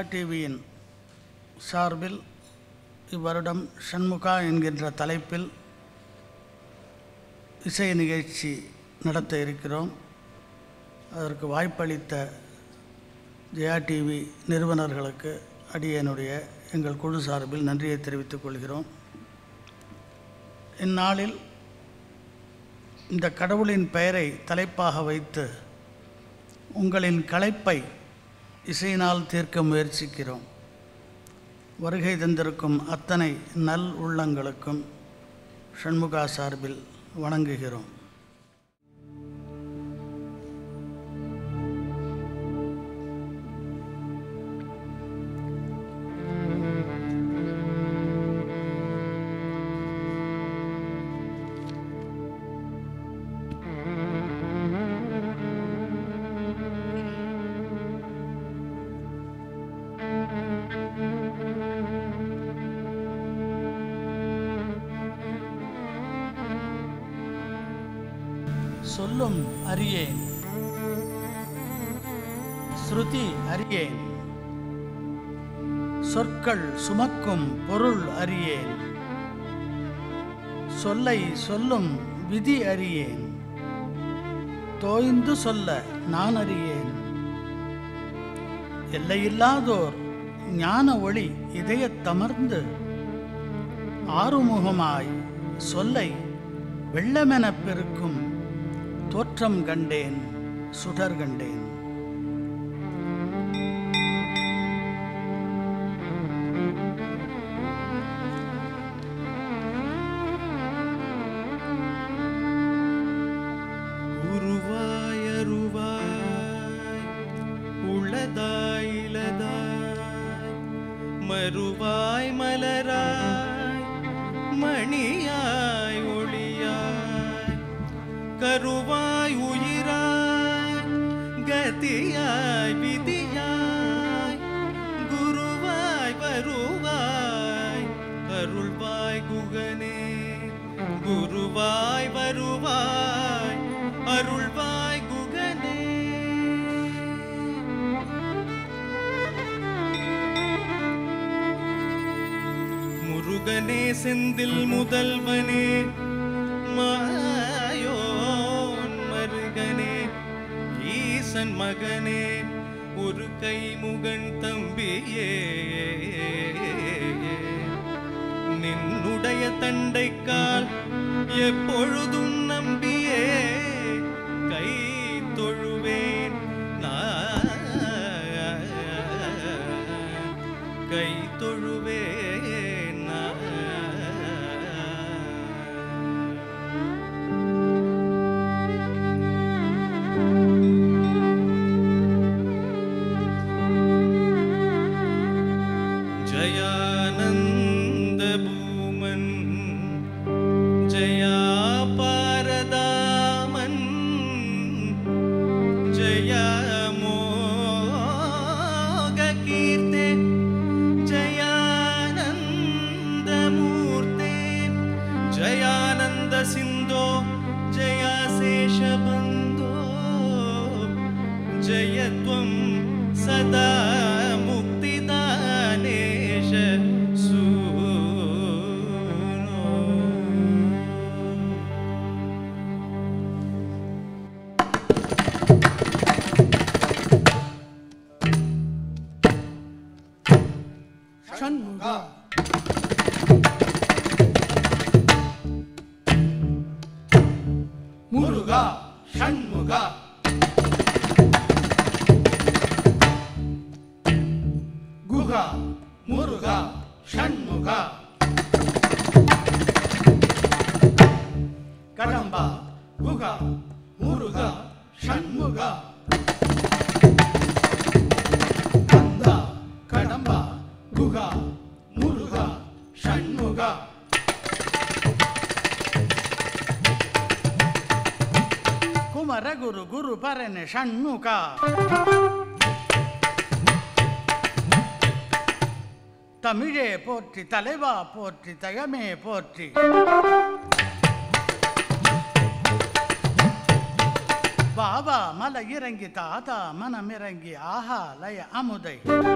டிவியின் சார்பில் இவ்வருடம் ஷண்முகா என்கின்ற தலைப்பில் இசை நிகழ்ச்சி நடத்த இருக்கிறோம் அதற்கு வாய்ப்பளித்த ஜெயா டிவி நிறுவனர்களுக்கு அடியனுடைய எங்கள் குழு சார்பில் நன்றியை தெரிவித்துக் கொள்கிறோம் இந்நாளில் இந்த கடவுளின் பெயரை தலைப்பாக வைத்து உங்களின் களைப்பை இசையினால் தீர்க்க முயற்சிக்கிறோம் வருகை தந்திருக்கும் அத்தனை நல் உள்ளங்களுக்கும் ஷண்முகா சார்பில் வணங்குகிறோம் சொல்லும் அறியேன் ஸ்ருதி அறியேன் சொற்கள் சுமக்கும் பொருள் அறியேன் சொல்லை சொல்லும் விதி அறியேன் தோய்ந்து சொல்ல நான் அறியேன் எல்லையில்லாதோர் ஞான ஒளி இதயத் தமர்ந்து ஆறுமுகமாய் சொல்லை வெள்ளமெனப் பெருக்கும் தோற்றம் கண்டேன் சுடர் கண்டேன் உருவாய் அருவாய் உளதாய் இலதாய் மறுவாய் மலராய் மணியாய் ஒளியாய் கருவாய் உயிராய் கதியாய் விதியாய் குருவாய் வருவாய் அருள்வாய் குகனே குருவாய் வருவாய் அருள்வாய் குகனே முருகனே செந்தில் முதல்வனே மாயோன் மருகனே ஈசன் மகனே ஒரு கைமுகன் தம்பியே நின்னுடைய தண்டைக்கால் எப்பொழுதும் நம்பியே கை தொழுவேன் நான் கை தொழுவேன் நான். ஜயானந்த பூமன் ஜயா பாரதாமன் ஜயா மோக கீர்த்தே ஜயானந்த மூர்த்தே ஜயானந்த சிந்தோ ஜயா சேஷபந்தோ ஜயத்வம் சதா முக்திதானேஷ சூனோ ஷண்முகா முருகா ஷண்முகா குகா முருகா ஷண்முகா கடம்பா குகா முருகா ஷண்முகா கந்தா கடம்பா குகா முருகா ஷண்முகா குமர குரு குரு பரன ஷண்முகா தமிழே போற்றி தலைவா போற்றி தயமே போற்றி பாபா மலை இறங்கி தாதா மனம் இறங்கி ஆஹா லய அமுதை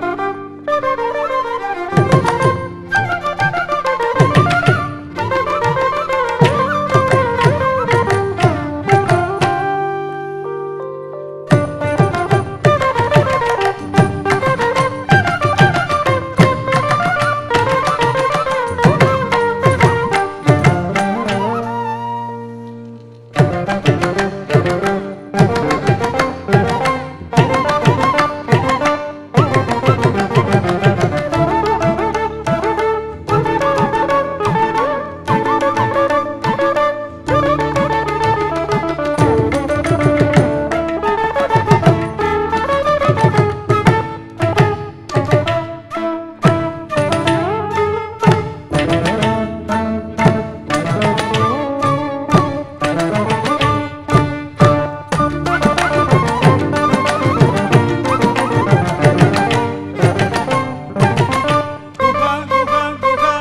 குகா குகா குகா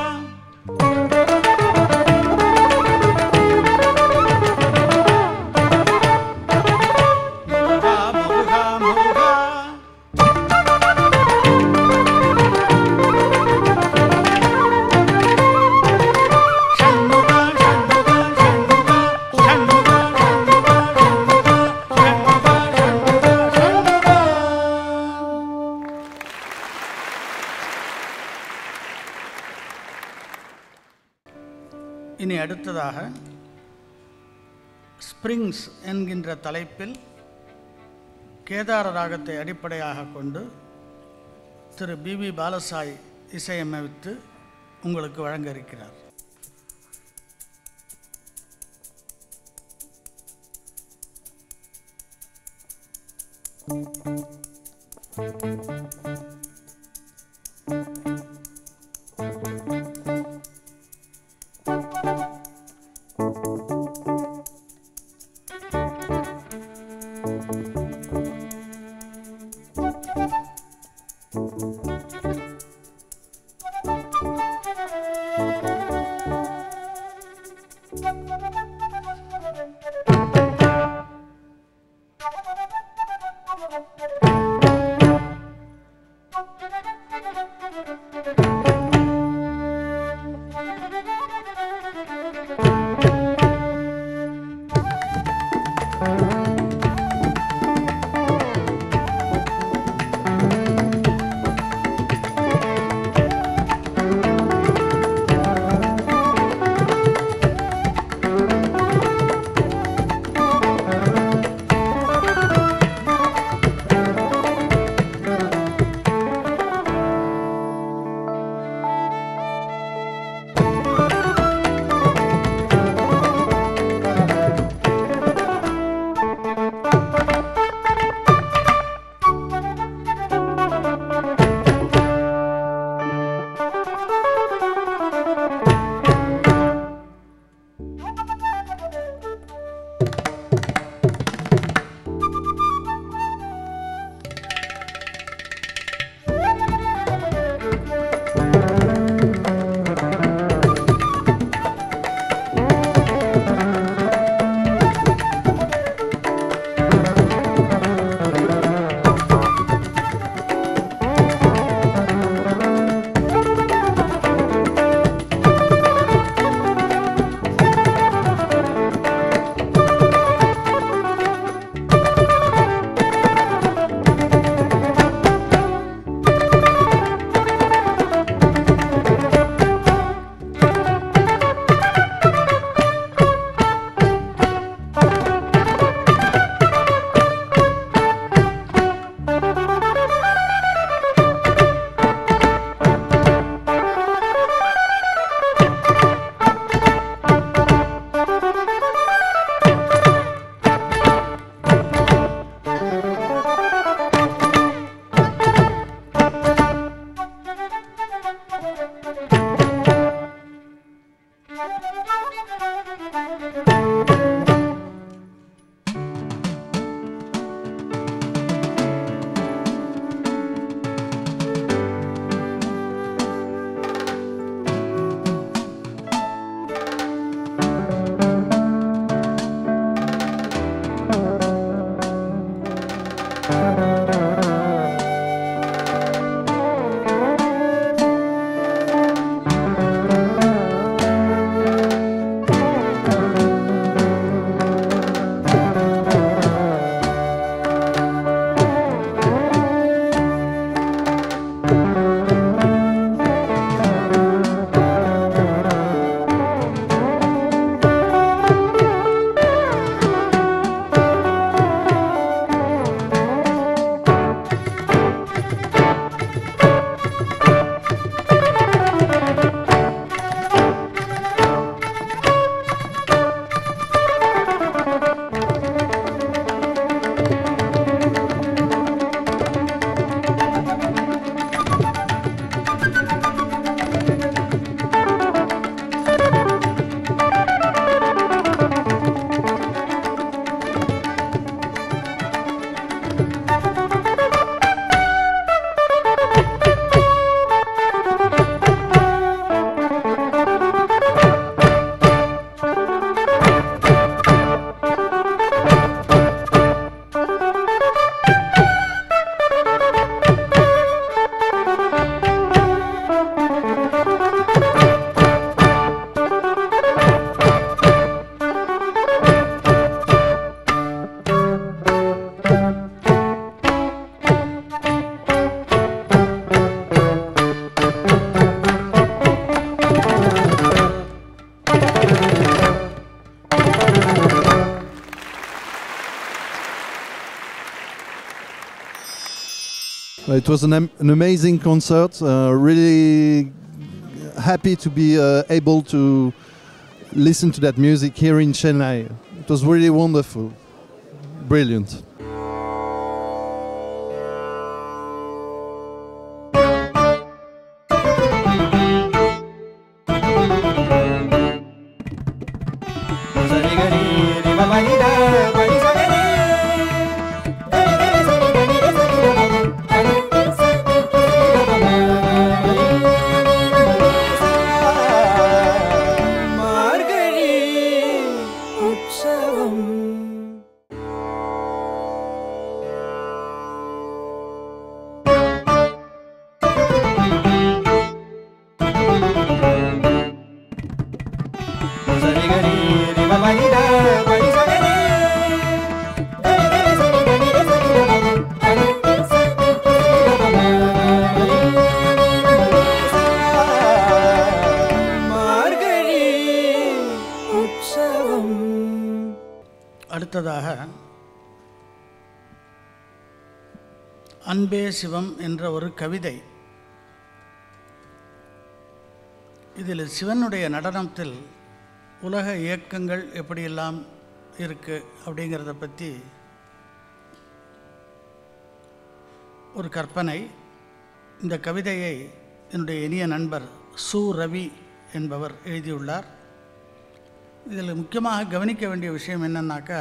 முருகா முருகா முருகா ஷண்முகா ஷண்முகா ஷண்முகா ஷண்முகா ஷண்முகா ஷண்முகா ஷண்முகா ஷண்முகா இனி அடுத்ததாக ஸ்ப்ரிங்ஸ் என்கின்ற தலைப்பில் கேதார ராகத்தை அடிப்படையாக கொண்டு திரு பிவி பாலசாய் இசையமைத்து உங்களுக்கு வழங்க இருக்கிறார் Thank you. It was an, am- an amazing concert. Uh, really happy to be uh, able to listen to that music here in Chennai. It was really wonderful, brilliant. மார்கழி உற்சவம் சரிகரி ரிம மனித படி சகரி மார்கழி உற்சவம் அடுத்ததாக அன்பே சிவம் என்ற ஒரு கவிதை இதில் சிவனுடைய நடனத்தில் உலக இயக்கங்கள் எப்படியெல்லாம் இருக்கு அப்படிங்கிறத பற்றி ஒரு கற்பனை இந்த கவிதையை என்னுடைய இனிய நண்பர் சு ரவி என்பவர் எழுதியுள்ளார் இதில் முக்கியமாக கவனிக்க வேண்டிய விஷயம் என்னன்னாக்கா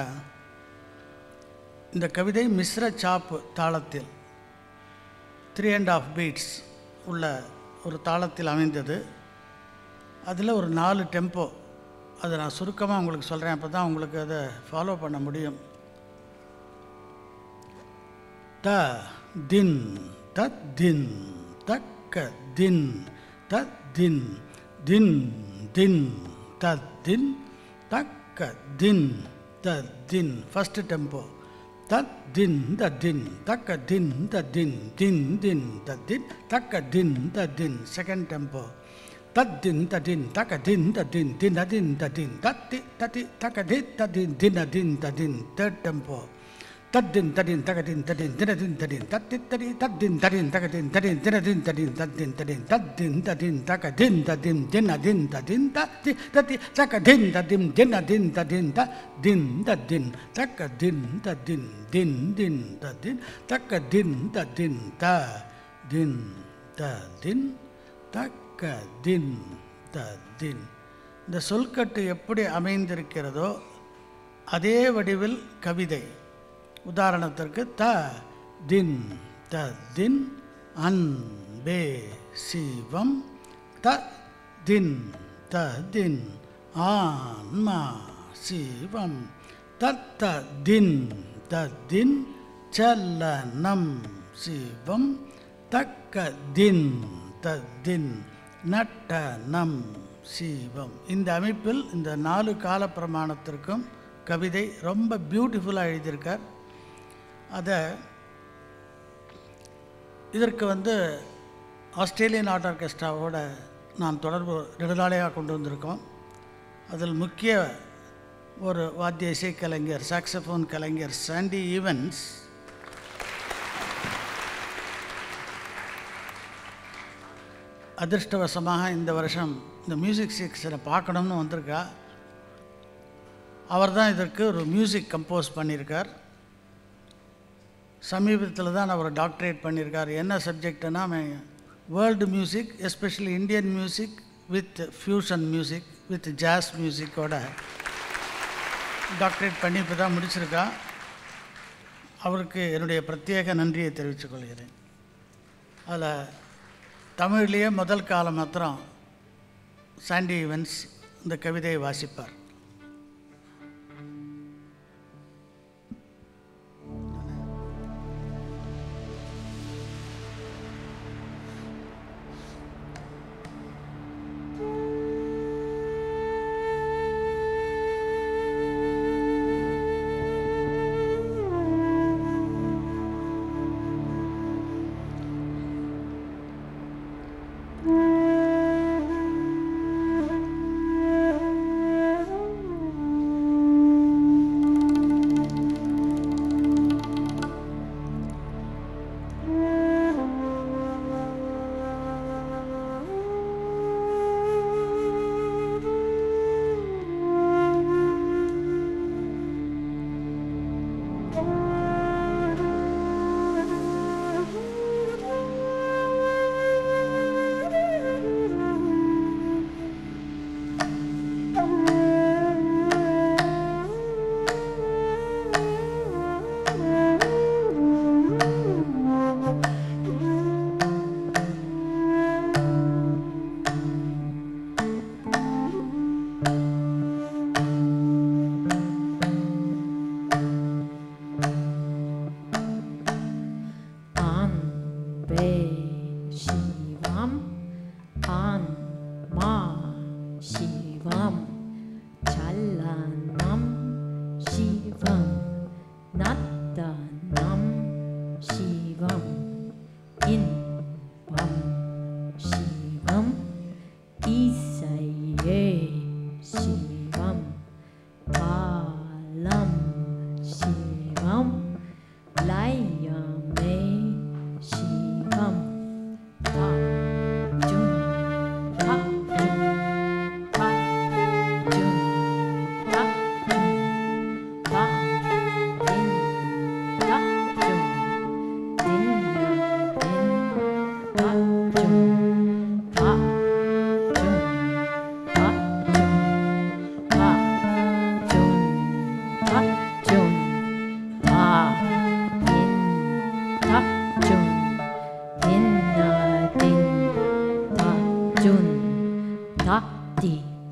இந்த கவிதை மிஸ்ர சாப் தாளத்தில் த்ரீ அண்ட் ஆஃப் பீட்ஸ் உள்ள ஒரு தாளத்தில் அமைந்தது அதில் ஒரு நாலு டெம்போ அதை நான் சுருக்கமாக உங்களுக்கு சொல்கிறேன் அப்போ தான் உங்களுக்கு அதை ஃபாலோ பண்ண முடியும் த தின் தத் தின் தக்க தின் தத் தின் தின் தின் தத் தின் தக்க தின் தத் தின் ஃபஸ்ட் டெம்போ தத் தின் த தின் தக்க தின் த தின் தின் தின் த தின் தக்க தின் த தின் செகண்ட் டெம்போ தத்தின் ததின் தக்க தின் ததின் தின் அதின் ததின் தத்தி ததி தக்க தி ததின் தின் அதின் ததின் தேர்ட் டெம்போ தத்தின் தடின் தகதின் தடின் தினதின் தடின் தத்தி தடி தத்தின் தடின் தகதின் தடின் தினதின் தடின் தத்தின் தடின் தத்தின் தடின் தகதின் ததின் தினதின் ததின் தத்தி தத்தி தகதின் ததின் தினதின் ததின் த தின் ததின் தக்கதின் ததின் தின் தின் ததின் தக்கதின் ததின் த தின் ததின் தக்க தின் ததின் இந்த சொல்கட்டு எப்படி அமைந்திருக்கிறதோ அதே வடிவில் கவிதை உதாரணத்திற்கு த தின் த தின் அன்பே சிவம் த தின் த தின் ஆன்மா சிவம் தத்த தின் த தின் சலனம் சிவம் தக்க தின் த தின் நட்டனம் சிவம் இந்த அமைப்பில் இந்த நாலு கால பிரமாணத்திற்கும் கவிதை ரொம்ப பியூட்டிஃபுல்லாக எழுதியிருக்கார் அதை இதற்கு வந்து ஆஸ்திரேலியன் ஆர்ட் ஆர்கெஸ்ட்ராவோட நான் தொடர்பு நெடுநாளையாக கொண்டு வந்திருக்கோம் அதில் முக்கிய ஒரு வாத்திய இசைக்கலைஞர் சாக்ஸபோன் கலைஞர் சாண்டி ஈவன்ஸ் அதிர்ஷ்டவசமாக இந்த வருஷம் இந்த மியூசிக் செக்ஷனை பார்க்கணும்னு வந்திருக்கா அவர் தான் இதற்கு ஒரு மியூசிக் கம்போஸ் பண்ணியிருக்கார் சமீபத்தில் தான் அவர் டாக்டரேட் பண்ணியிருக்கார் என்ன சப்ஜெக்ட்னா world music especially Indian music with fusion music with jazz மியூசிக்கோட டாக்டரேட் பண்ணி இப்போ தான் முடிச்சிருக்கா அவருக்கு என்னுடைய பிரத்யேக நன்றியை தெரிவித்துக் கொள்கிறேன் அதில் தமிழ்லேயே முதல் காலம் மாத்திரம் சாண்டி ஈவன்ஸ் இந்த கவிதையை வாசிப்பார் Thank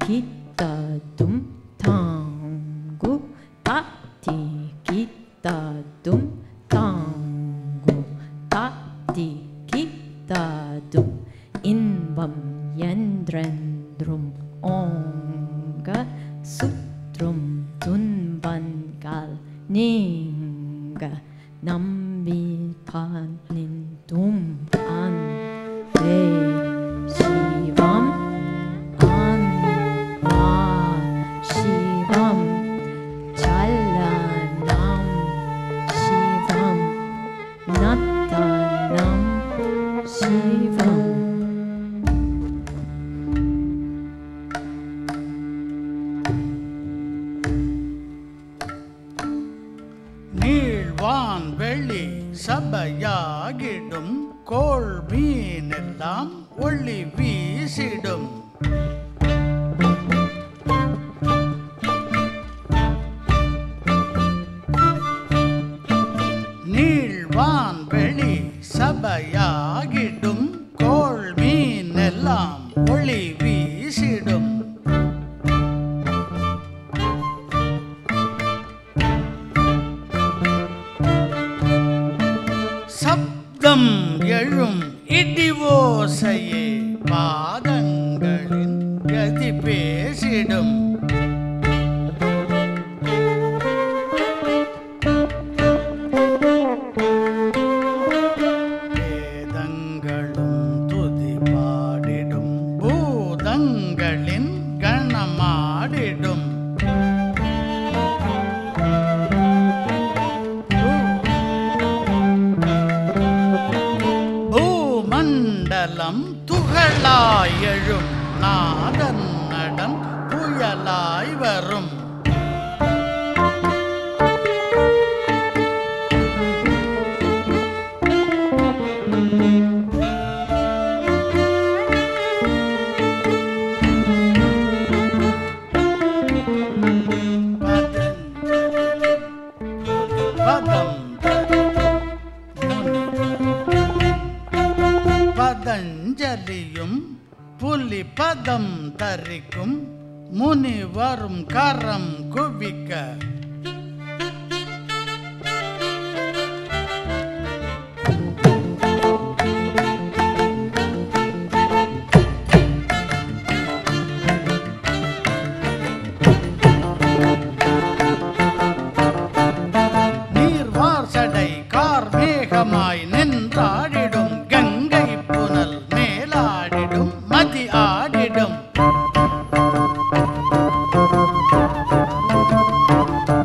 kita dum tangu tati kita dum tangu tati kita dum இன்பம் என்றென்றும் ஓங்க சுற்றும் துன்பங்கள் நீங்க நம்பி நின்றும் அன்பே சிவம் அன்பா சிவம் சலனம் சிவம் நத்தனம் சிவம் நீழ்வான் வெளி சபையாகிடும் கோள் மீனெல்லாம் ஒளி வீசிடும் நீழ்வான் வெளி சபையாகிடும் கோள் மீனெல்லாம் ஒளி வீசிடும் சப்தம் எழும் இடிவோசையே பாதங்களின் கதி பேசிடும் வேதங்களும் துதி பாடிடும் பூதங்களின் கணமாடிடும் பூமண்டலம் துகளாயழும் நாதன் நடம் புயலாய் வரும் பதம் பதஞ்சலியும் புலி பதம் தரிக்கும் முனி வரும் கரம் குவிக்க நீர்வார் சடை கார் மேகமாய் நின்றாடிடும் கங்கை புனல் மேலாடிடும் மதி ஆடிடும்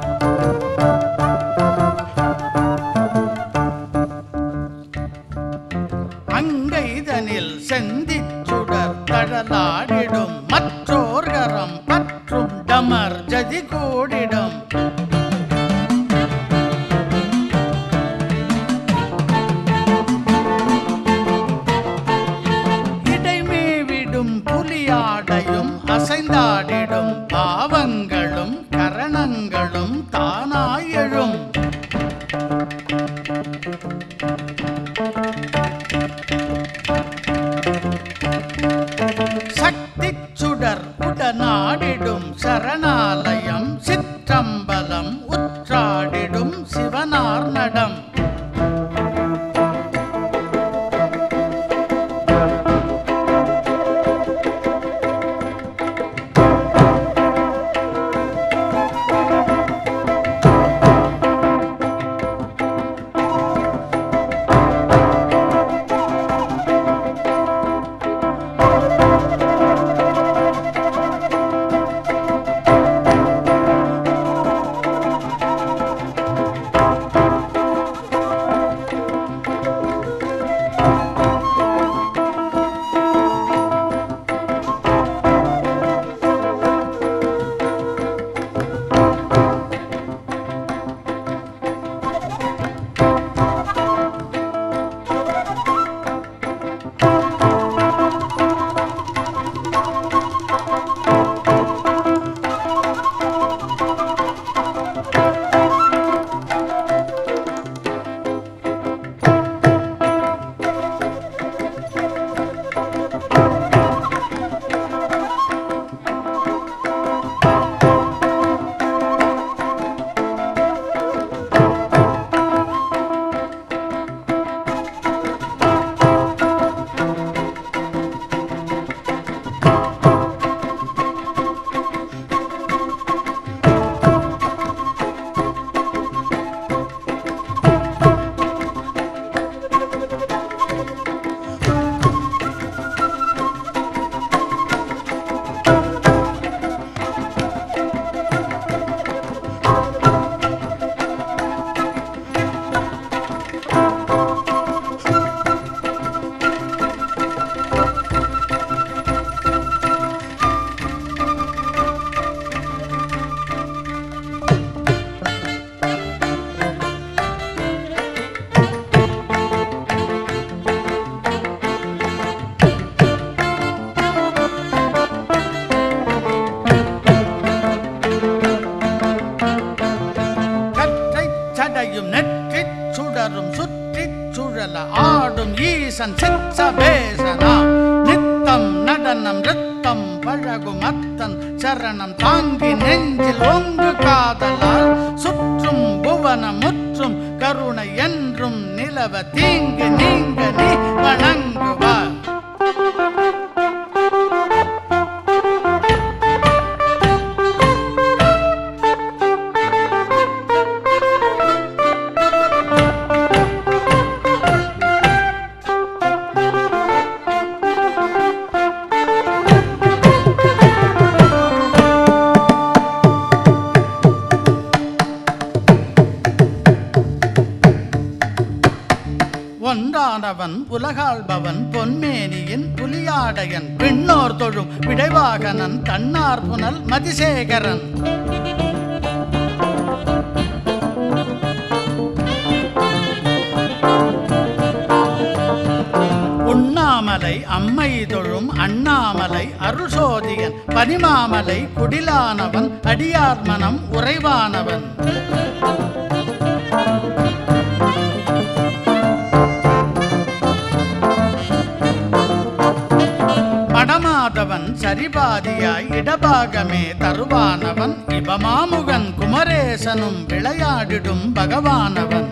நெற்றிச் சுடரும் சுற்றிச் சுழல ஆடும் ஈசன் சிச்சபேசனா நித்தம் நடனம் ரத்தம் பழகும் அத்தன் சரணம் தாங்கி நெஞ்சில் ஒங்கு காதலால் சுற்றும் புவனம் முற்றும் கருணை என்றும் நிலவ தீங்கு நீங்க நீ வணங்குவார் ஒன்றானவன் உலகாள்பவன் பொன்மேனியின் புலியாடையன் பின்னோர் தொழும் விடைவாகனன் தன்னார் புனல் மதிசேகரன் உண்ணாமலை அம்மை தொழும் அண்ணாமலை அருள்சோதியன் பனிமாமலை குடிலானவன் அடியார் மனம் உறைவானவன் படமாதவன் சரிபாதியாய் இடபாகமே தருவானவன் இவமாமுகன் குமரேசனும் விளையாடிடும் பகவானவன்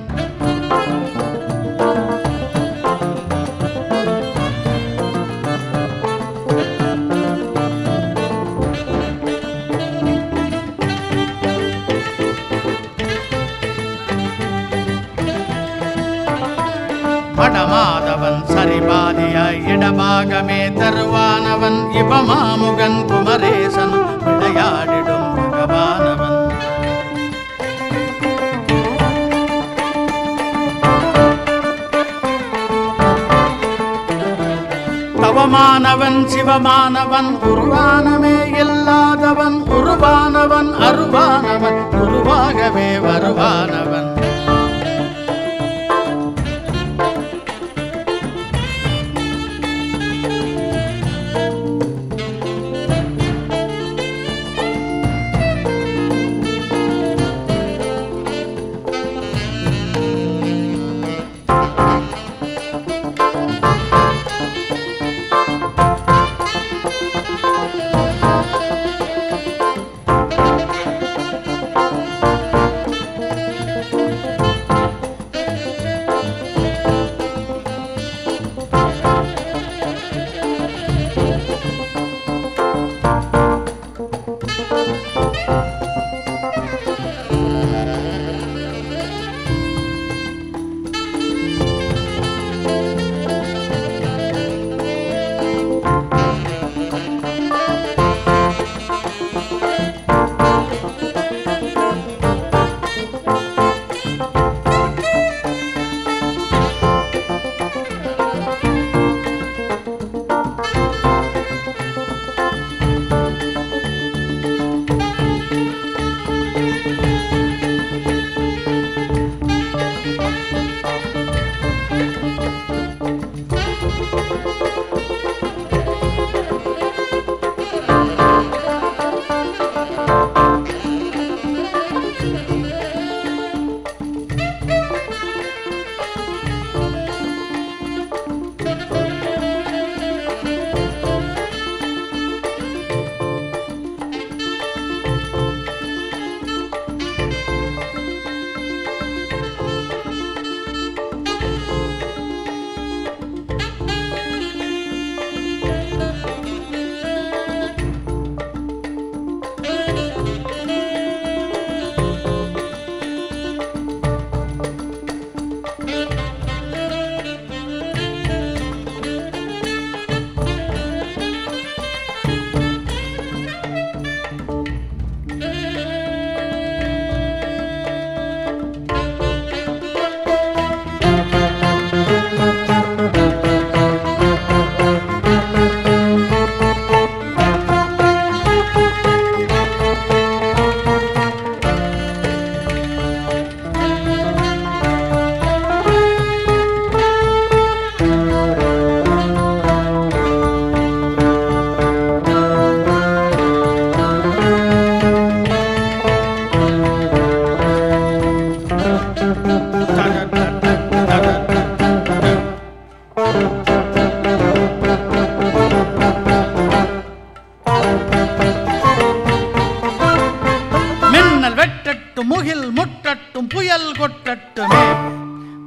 படமாதவன் சரிபாதியாய் இடபாகமே தருவானவன் இவமாமுகன் குமரேசன் விளையாடிடும் பகவானவன் தவமானவன் சிவமானவன் உருவானமே இல்லாதவன் உருவானவன் அருவானவன் உருவாகவே வருவானவன்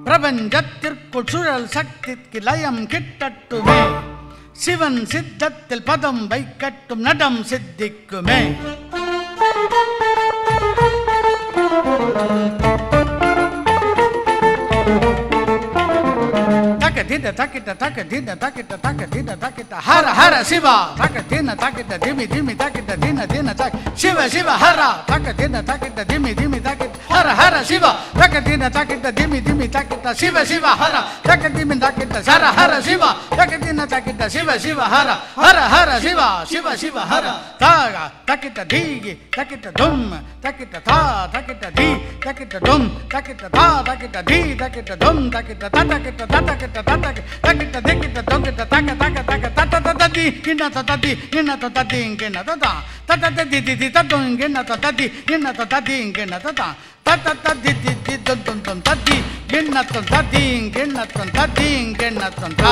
பிரபஞ்சத்திற்குள் சுழல் சக்திக்கு லயம் கிட்டட்டுமே சிவன் சித்தத்தில் பதம் வைக்கட்டும் நடம் சித்திக்குமே தக்க தின தக்கிட்ட தக்க தின தக்கிட்ட தக்க தின தக்கிட்ட ஹர ஹர சிவா தக்க தின தக்கிட்ட திமி திமி தக்கிட்ட தின தின தக் சிவ சிவ ஹர தக்க தின தக்கிட்ட திமி திமி தக்கிட்ட ஹர ஹர சிவா தக்க தின தக்கிட்ட திமி திமி தக்கிட்ட சிவ சிவ ஹர தக்க திமி தக்கிட்ட சர ஹர சிவா தக்க தின தக்கிட்ட சிவ சிவ ஹர ஹர ஹர சிவா சிவ சிவ ஹர தாக தக்கிட்ட தீகி தக்கிட்ட தும் தக்கிட்ட தா தக்கிட்ட தி தக்கிட்ட தும் தக்கிட்ட தா தக்கிட்ட தி தக்கிட்ட தும் தக்கிட்ட த தக்கிட்ட த தக்கிட்ட த தக்கிட்ட தக்கிட்ட திக்கிட்ட தொங்கிட்ட தக்க தக்க தக்க தட்ட தத்தி கிண்ண தத்தி கிண்ண தத்தி கிண்ண தத்தா தத்த தி தி தி தத்தும் கிண்ண தத்தி கிண்ண தத்தி கிண்ண தத்தா தத்த தத்தி தி தி தும் தும் தும் தத்தி கிண்ண தத்தி கிண்ண தத்தி கிண்ண தா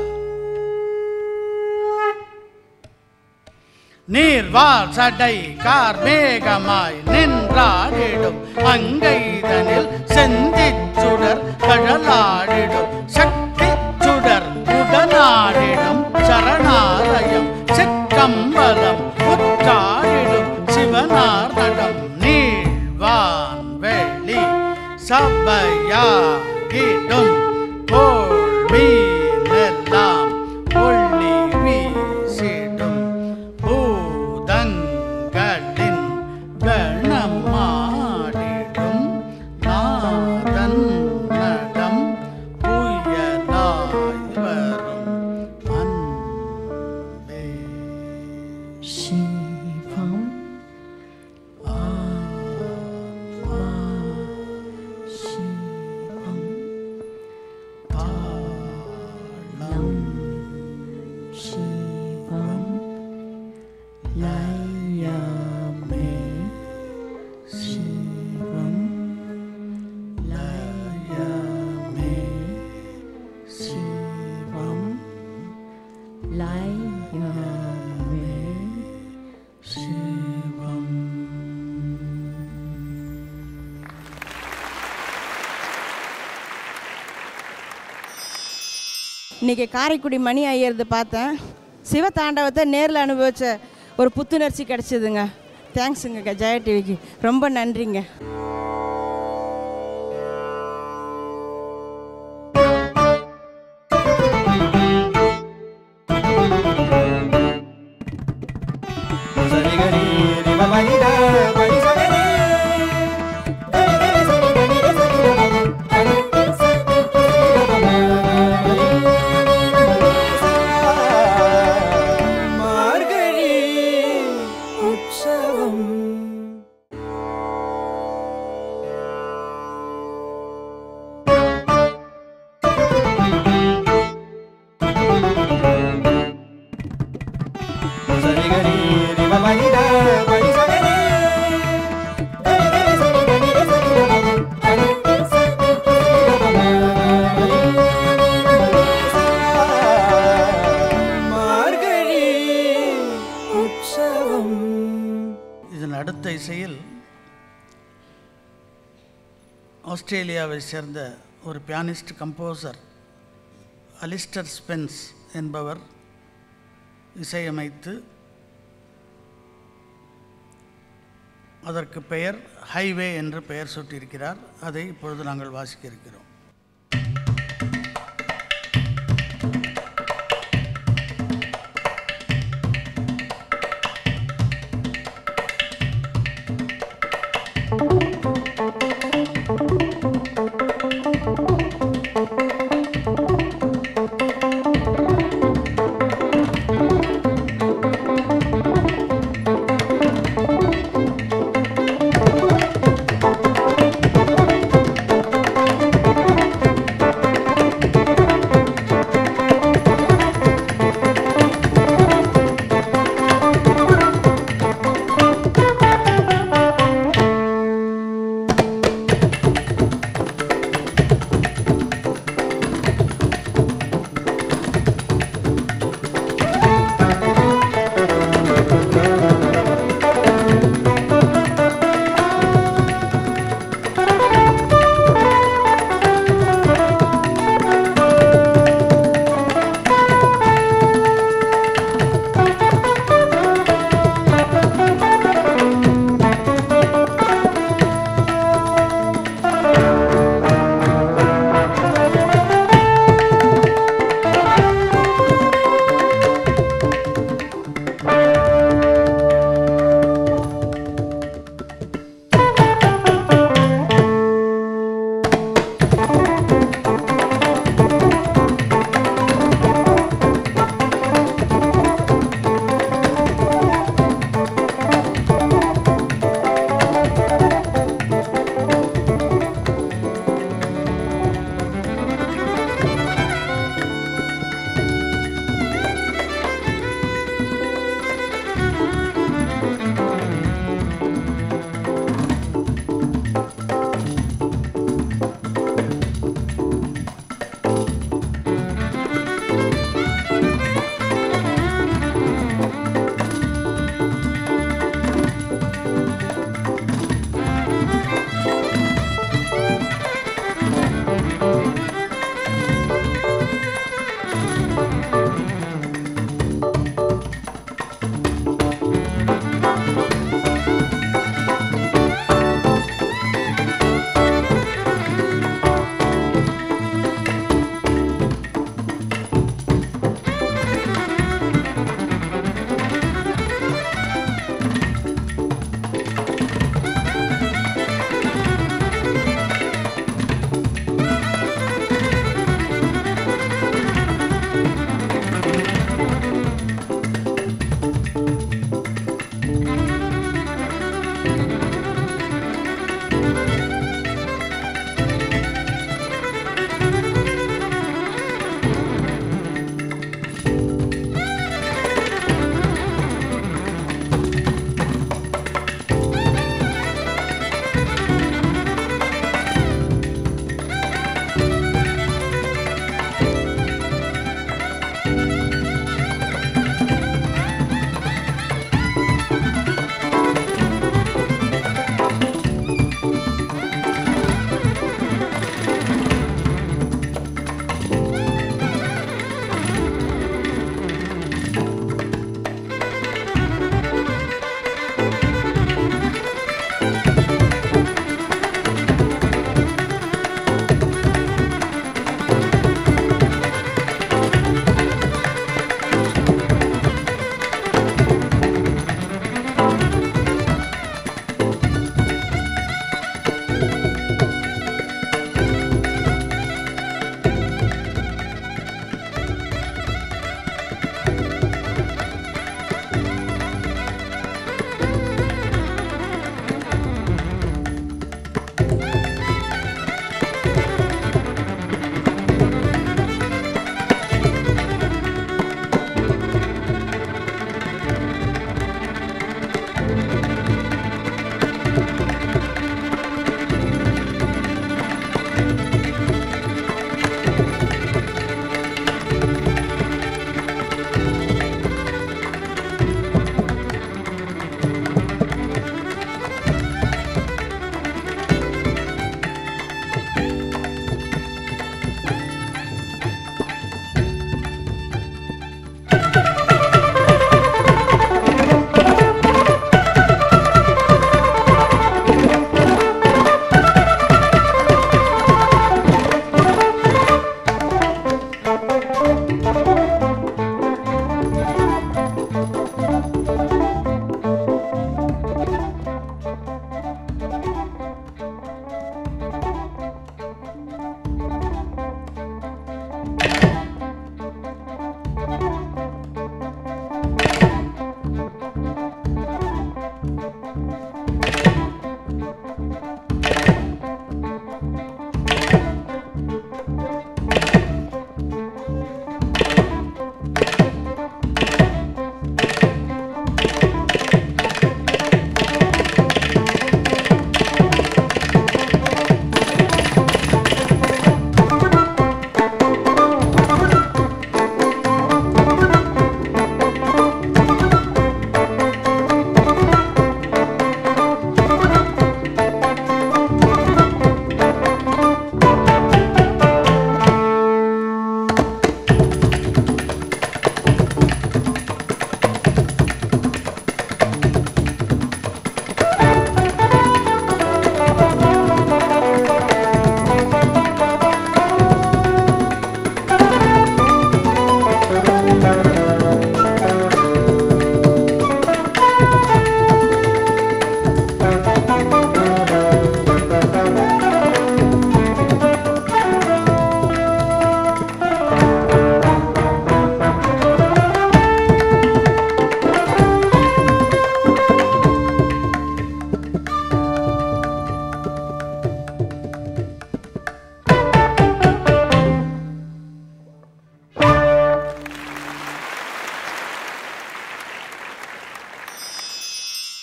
நீர்வார் சடை கார் மேகமாய் நின்றாடிடும் அங்கைதனில் செந்திச் சுடர் கழலாடிடும் சக்தி சுடர் உடனாடிடும் சரணாலயம் சிற்றம்பலம் உற்றாடிடும் சிவனார் நடம் நீழ்வான் வெளி சபையாகிடும் கோள்மீனெல்லாம் ஒளி வீசிடும் பூதங்களின் கணமாடிடும் நாதன் நடம் புயலாய் வரும் அன்பே Shivam Shivam Lam Shivam Layame Shivam Layame Shivam Layame Shivam இன்னைக்கு காரைக்குடி மணி ஐயர்து பார்த்தேன் சிவதாண்டவத்தை நேரில் அனுபவிச்ச ஒரு புத்துணர்ச்சி கிடைச்சிதுங்க தேங்க்ஸுங்க ஜெயா டிவிக்கு ரொம்ப நன்றிங்க சரி கரி ரி ம ப நி த ப நி ச க ரி கரி கரி ச ரி க நி ரி ச ரி க ம ப நி ரி ச ரி க ம ரி மார்கழி உற்சவம் சரி கரி ரி ம ப நி த ப நி ச க ரி கரி கரி ச ரி க நி ரி ச ரி க ம ப நி ரி ச ரி க ம மார்கழி உற்சவம் இதன் அடுத்த இசையில் ஆஸ்திரேலியாவை சேர்ந்த ஒரு பியானிஸ்ட் கம்போசர் அலிஸ்டர் ஸ்பென்ஸ் என்பவர் இசையமைத்து அதற்கு பெயர் ஹைவே என்று பெயர் சூட்டியிருக்கிறார் அதை இப்பொழுது நாங்கள் வாசிக்க இருக்கிறோம் Shivam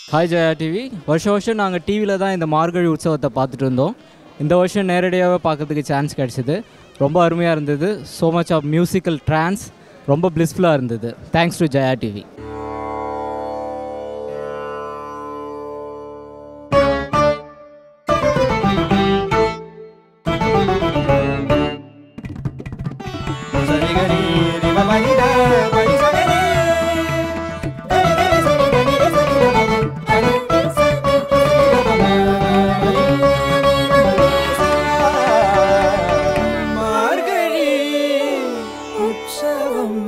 ஹாய் ஜெயா டிவி வருஷம் வருஷம் நாங்கள் டிவியில் தான் இந்த மார்கழி உற்சவத்தை பார்த்துட்டு இருந்தோம் இந்த வருஷம் நேரடியாகவே பார்க்கறதுக்கு சான்ஸ் கிடச்சிது ரொம்ப அருமையாக இருந்தது so much of musical trance ரொம்ப பிளிஸ்ஃபுல்லாக இருந்தது தேங்க்ஸ் டு ஜெயா டிவி சரி கரி ரி ம ப நி த ப நி ச க ரி கரி கரி ச நி க நி ரி ச நி த ப ம ப நி ரி ச நி த ப ம மார்கழி உற்சவம்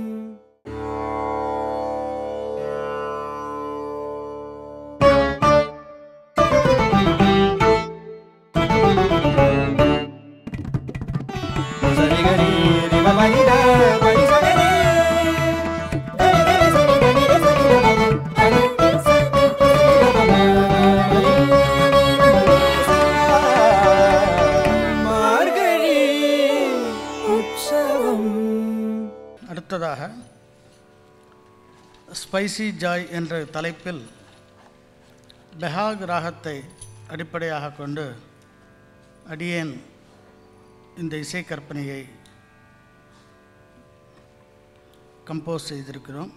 சரி கரி ரி ம ப நி த ப நி ச க ரி கரி கரி ச நி க நி ரி ச நி த ப ம ப நி ரி ச நி த ப ம மார்கழி உற்சவம் அடுத்ததாக ஸ்பைசி ஜாய் என்ற தலைப்பில் பெஹாக் ராகத்தை அடிப்படையாக கொண்டு அடியேன் இந்த இசை கற்பனையை கம்போஸ் செய்திருக்கிறோம்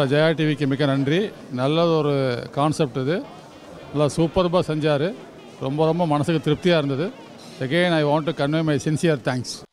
ஜெயா டிவிக்கு மிக்க நன்றி நல்ல ஒரு கான்செப்ட் இது நல்லா சூப்பர்பாக செஞ்சார் ரொம்ப ரொம்ப மனசுக்கு திருப்தியாக இருந்தது again I want to convey my sincere thanks